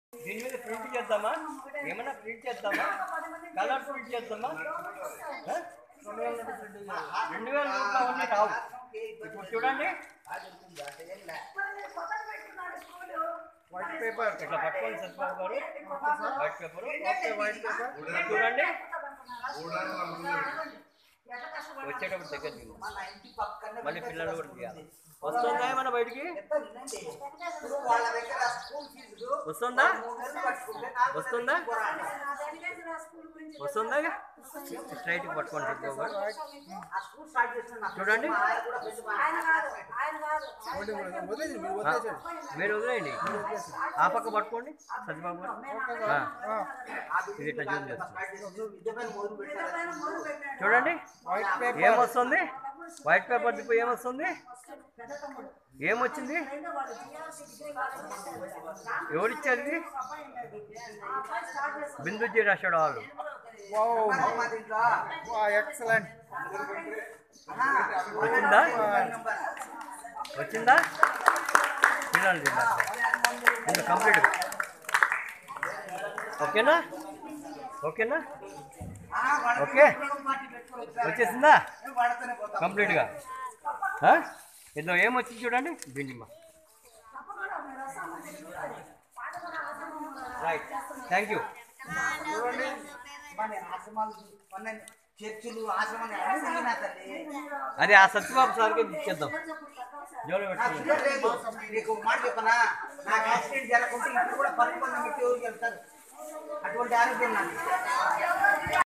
దీని మీద ప్రింట్ చేద్దామా ఏమన్నా ప్రింట్ చేద్దామా కలర్ ప్రింట్ చేద్దామా ఆ? రెండు వేల నోట్లు అవన్నీ రావు ఇప్పుడు చూడండి వైట్ పేపర్ ఇట్లా పట్టుకోండి సత్యబాబు గారు వైట్ పేపర్ వైట్ పేపర్ చూడండి వచ్చేటప్పుడు దగ్గర దిగు. మన ఇంటి పక్కనే మళ్ళీ పిల్లలు కూడా తీయాలి వస్తుందా ఏమన్నా బయటికి ఇప్పుడు వాళ్ళ దగ్గర స్కూల్ ఫీజులు వస్తుందా మూడు నెలలు కట్టుకుంటే నాలుగు వస్తుందా నెలలు పోరాడాలి. వస్తుందా స్ట్రైట్ పట్టుకోండి సత్యబాబు గారు ఆ స్కూల్ స్టార్ట్ చేసిన నాకు చూడండి. మా ఆయన కూడా పెద్ద బాగా ఆ, మీరు వదిలేయండి ఆ పక్క పట్టుకోండి సత్యబాబు గారు ఆ, ఆ బిల్డింగ్ ఇది ఇట్లా జూమ్ చేస్తాం స్టార్ట్ చేసి విద్య పైన మొదలు పెట్టారు చూడండి ఏమొస్తుంది వైట్ పేపర్ తిప్పు ఏమొస్తుంది ఏమొచ్చింది ఎవరిచ్చారు ఇది బిందుజీ రాశాడు వాళ్ళు మా దీంట్లో ఎక్సలెంట్ వచ్చిందా వచ్చిందా పిల్లలు తిన్నారు ఇంకా కంప్లీట్ ఓకేనా ఓకేనా ఓకే వచ్చేసిందా వాడుతూనే పోతాం కంప్లీట్గా ఇందులో ఏమొచ్చింది చూడండి బిండిమ్మ రైట్ థ్యాంక్ యూ చూడండి మన ఆశ్రమాలు మన చర్చిలు ఆశ్రమాలు అన్ని తిరిగినా తల్లి అది ఆ సత్యబాబు సార్కి ఇచ్చేద్దాం జోలో నాకు పెట్టుకుందాం షుగర్ లేదు నీకు ఒక మాట చెప్పనా నాకు యాక్సిడెంట్ జరగకుంటే ఇప్పుడు కూడా పని పని ఎవరికి వెళ్తారు అటువంటి ఆరోగ్యం నాకు